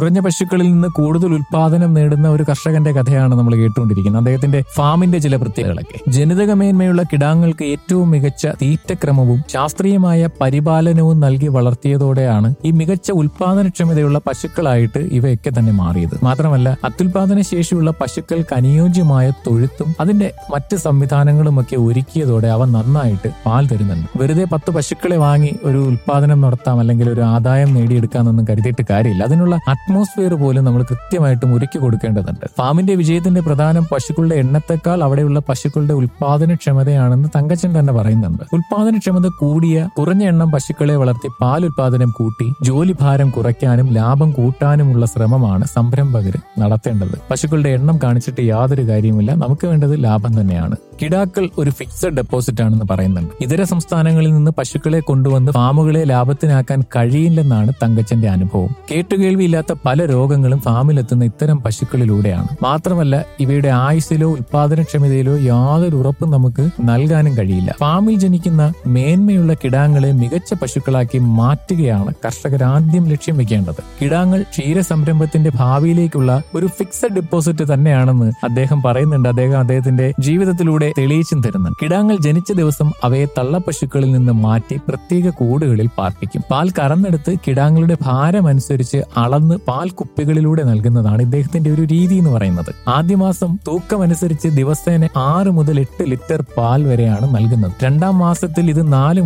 കുറഞ്ഞ പശുക്കളിൽ നിന്ന് കൂടുതൽ ഉൽപാദനം നേടുന്ന ഒരു കർഷകന്റെ കഥയാണ് നമ്മൾ കേട്ടുകൊണ്ടിരിക്കുന്നത് അദ്ദേഹത്തിന്റെ ഫാമിന്റെ ചില പ്രത്യേകതകളൊക്കെ ജനിതക മേന്മയുള്ള കിടാങ്ങൾക്ക് ഏറ്റവും മികച്ച തീറ്റക്രമവും ശാസ്ത്രീയമായ പരിപാലനവും നൽകി വളർത്തിയതോടെയാണ് ഈ മികച്ച ഉൽപാദനക്ഷമതയുള്ള പശുക്കളായിട്ട് ഇവയൊക്കെ തന്നെ മാറിയത് മാത്രമല്ല അത്യുൽപാദന ശേഷിയുള്ള പശുക്കൾക്ക് അനുയോജ്യമായ തൊഴുത്തും അതിന്റെ മറ്റ് സംവിധാനങ്ങളും ഒക്കെ ഒരുക്കിയതോടെ അവ നന്നായിട്ട് പാൽ തരുന്നുണ്ട് വെറുതെ പത്ത് പശുക്കളെ വാങ്ങി ഒരു ഉൽപാദനം നടത്താം അല്ലെങ്കിൽ ഒരു ആദായം നേടിയെടുക്കാമെന്നൊന്നും കരുതിയിട്ട് കാര്യമില്ല അതിനുള്ള അറ്റ്മോസ്ഫിയർ പോലും നമ്മൾ കൃത്യമായിട്ടും ഒരുക്കി കൊടുക്കേണ്ടതുണ്ട് ഫാമിന്റെ വിജയത്തിന്റെ പ്രധാനം പശുക്കളുടെ എണ്ണത്തെക്കാൾ അവിടെയുള്ള പശുക്കളുടെ ഉൽപാദനക്ഷമതയാണെന്ന് തങ്കച്ചൻ തന്നെ പറയുന്നുണ്ട് ഉൽപാദനക്ഷമത കൂടിയ കുറഞ്ഞ എണ്ണം പശുക്കളെ വളർത്തി പാൽ ഉൽപാദനം കൂട്ടി ജോലി ഭാരം കുറയ്ക്കാനും ലാഭം കൂട്ടാനുമുള്ള ശ്രമമാണ് സംരംഭകർ നടത്തേണ്ടത് പശുക്കളുടെ എണ്ണം കാണിച്ചിട്ട് യാതൊരു കാര്യവുമില്ല നമുക്ക് വേണ്ടത് ലാഭം തന്നെയാണ് കിടാക്കൾ ഒരു ഫിക്സഡ് ഡെപ്പോസിറ്റ് ആണെന്ന് പറയുന്നുണ്ട് ഇതര സംസ്ഥാനങ്ങളിൽ നിന്ന് പശുക്കളെ കൊണ്ടുവന്ന് ഫാമുകളെ ലാഭത്തിനാക്കാൻ കഴിയില്ലെന്നാണ് തങ്കച്ചന്റെ അനുഭവം കേട്ടുകേൾവിയില്ലാത്ത പല രോഗങ്ങളും ഫാമിലെത്തുന്ന ഇത്തരം പശുക്കളിലൂടെയാണ് മാത്രമല്ല ഇവയുടെ ആയുസ്സിലോ ഉൽപാദനക്ഷമതയിലോ യാതൊരു ഉറപ്പും നമുക്ക് നൽകാനും കഴിയില്ല ഫാമിൽ ജനിക്കുന്ന മേന്മയുള്ള കിടാങ്ങളെ മികച്ച പശുക്കളാക്കി മാറ്റുകയാണ് കർഷകർ ആദ്യം ലക്ഷ്യം വെക്കേണ്ടത് കിടാങ്ങൾ ക്ഷീര സംരംഭത്തിന്റെ ഭാവിയിലേക്കുള്ള ഒരു ഫിക്സഡ് ഡെപ്പോസിറ്റ് തന്നെയാണെന്ന് അദ്ദേഹം പറയുന്നുണ്ട് അദ്ദേഹം അദ്ദേഹത്തിന്റെ ജീവിതത്തിലൂടെ തെളിയിച്ചും തരുന്നുണ്ട് കിടാങ്ങൾ ജനിച്ച ദിവസം അവയെ തള്ളപ്പശുക്കളിൽ നിന്ന് മാറ്റി പ്രത്യേക കൂടുകളിൽ പാർപ്പിക്കും പാൽ കറന്നെടുത്ത് കിടാങ്ങളുടെ ഭാരം അനുസരിച്ച് അളന്ന് പാൽ കുപ്പികളിലൂടെ നൽകുന്നതാണ് ഇദ്ദേഹത്തിന്റെ ഒരു രീതി എന്ന് പറയുന്നത് ആദ്യ മാസം തൂക്കം അനുസരിച്ച് ദിവസേന ആറ് മുതൽ എട്ട് ലിറ്റർ പാൽ വരെയാണ് നൽകുന്നത് രണ്ടാം മാസത്തിൽ ഇത് നാല്